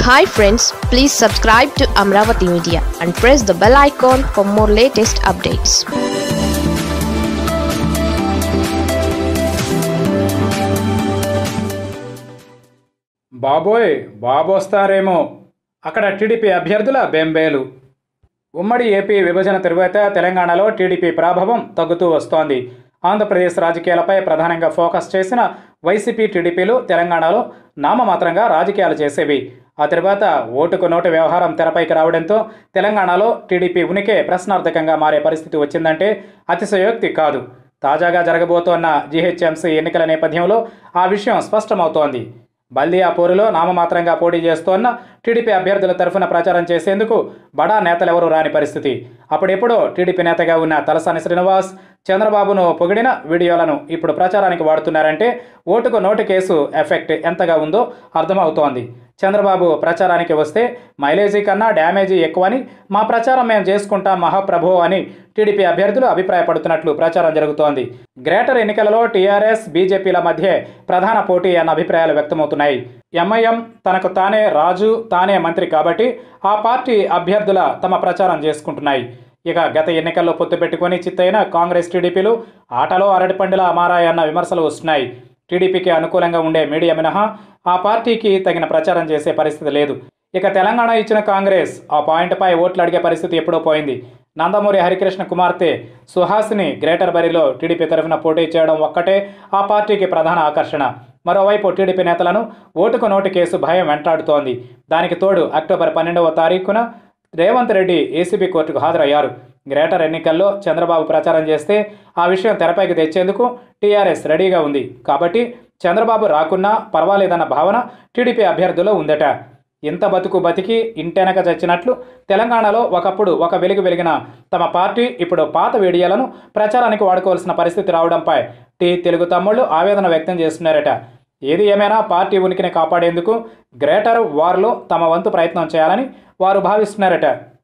hi friends please subscribe to Amaravati media and press the bell icon for more latest updates బాబోయ్ బాబోస్తారేమో అక్కడ TDP అభ్యర్థుల బెంబేలు ఉమ్మడి AP విభజన తరువాత తెలంగాణలో టీడీపీ ప్రాభవం తగ్గుతూ వస్తోంది ఆంధ్రప్రదేశ్ రాజకీయాలపై ప్రధానంగా ఫోకస్ చేసిన వైసీపీ టీడీపీలు తెలంగాణలో నామమాత్రంగా రాజకీయాలు చేసేవి ఆ తర్వాత ఓటుకు నోటు వ్యవహారం తెరపైకి రావడంతో తెలంగాణలో టీడీపీ ఉనికి ప్రశ్నార్థకంగా మారే పరిస్థితి వచ్చిందంటే అతిశయోక్తి కాదు తాజాగా జరగబోతోన్న జీహెచ్ఎంసీ ఎన్నికల నేపథ్యంలో ఆ విషయం స్పష్టమవుతోంది బల్దియా పోరులో నామమాత్రంగా పోటీ చేస్తోన్న టీడీపీ అభ్యర్థుల తరఫున ప్రచారం చేసేందుకు బడా నేతలెవరూ రాని పరిస్థితి అప్పుడెప్పుడో టీడీపీ నేతగా ఉన్న తలసాని శ్రీనివాస్ చంద్రబాబును పొగిడిన వీడియోలను ఇప్పుడు ప్రచారానికి వాడుతున్నారంటే ఓటుకు నోటు కేసు ఎఫెక్ట్ ఎంతగా ఉందో అర్థమవుతోంది చంద్రబాబు ప్రచారానికి వస్తే మైలేజీ కన్నా డ్యామేజీ ఎక్కువని మా ప్రచారం మేము చేసుకుంటాం మహాప్రభు అని టీడీపీ అభ్యర్థులు అభిప్రాయపడుతున్నట్లు ప్రచారం జరుగుతోంది గ్రేటర్ ఎన్నికలలో టీఆర్ఎస్ బీజేపీల మధ్య ప్రధాన పోటీ అన్న అభిప్రాయాలు వ్యక్తమవుతున్నాయి ఎంఐఎం తనకు తానే రాజు తానే మంత్రి కాబట్టి ఆ పార్టీ అభ్యర్థుల తమ ప్రచారం చేసుకుంటున్నాయి ఇక గత ఎన్నికల్లో పొత్తు పెట్టుకొని చిత్తైన కాంగ్రెస్ టీడీపీలు ఆటలో అరటిపండులా మారాయన్న విమర్శలు వస్తున్నాయి టీడీపీకి అనుకూలంగా ఉండే మీడియా మినహా ఆ పార్టీకి తగిన ప్రచారం చేసే పరిస్థితి లేదు ఇక తెలంగాణ ఇచ్చిన కాంగ్రెస్ ఆ పాయింట్పై ఓట్లు అడిగే పరిస్థితి ఎప్పుడో పోయింది నందమూరి హరికృష్ణ కుమార్తె సుహాసిని గ్రేటర్ బరిలో టీడీపీ తరఫున పోటీ చేయడం ఒక్కటే ఆ పార్టీకి ప్రధాన ఆకర్షణ మరోవైపు టీడీపీ నేతలను ఓటుకు నోటు కేసు భయం వెంటాడుతోంది దానికి తోడు అక్టోబర్ పన్నెండవ తారీఖున రేవంత్ రెడ్డి ఏసీబీ కోర్టుకు హాజరయ్యారు గ్రేటర్ ఎన్నికల్లో చంద్రబాబు ప్రచారం చేస్తే ఆ విషయం తెరపైకి తెచ్చేందుకు టీఆర్ఎస్ రెడీగా ఉంది కాబట్టి చంద్రబాబు రాకున్నా పర్వాలేదన్న భావన టీడీపీ అభ్యర్థుల్లో ఉందట ఇంత బతుకు బతికి ఇంటెనక చచ్చినట్లు తెలంగాణలో ఒకప్పుడు ఒక వెలుగు వెలిగిన తమ పార్టీ ఇప్పుడు పాత వీడియోలను ప్రచారానికి వాడుకోవాల్సిన పరిస్థితి రావడంపై టీ తెలుగు తమ్ముళ్ళు ఆవేదన వ్యక్తం చేస్తున్నారట ఏది ఏమైనా పార్టీ ఉనికిని కాపాడేందుకు గ్రేటర్ వార్లో తమ వంతు ప్రయత్నం చేయాలని వారు భావిస్తున్నారట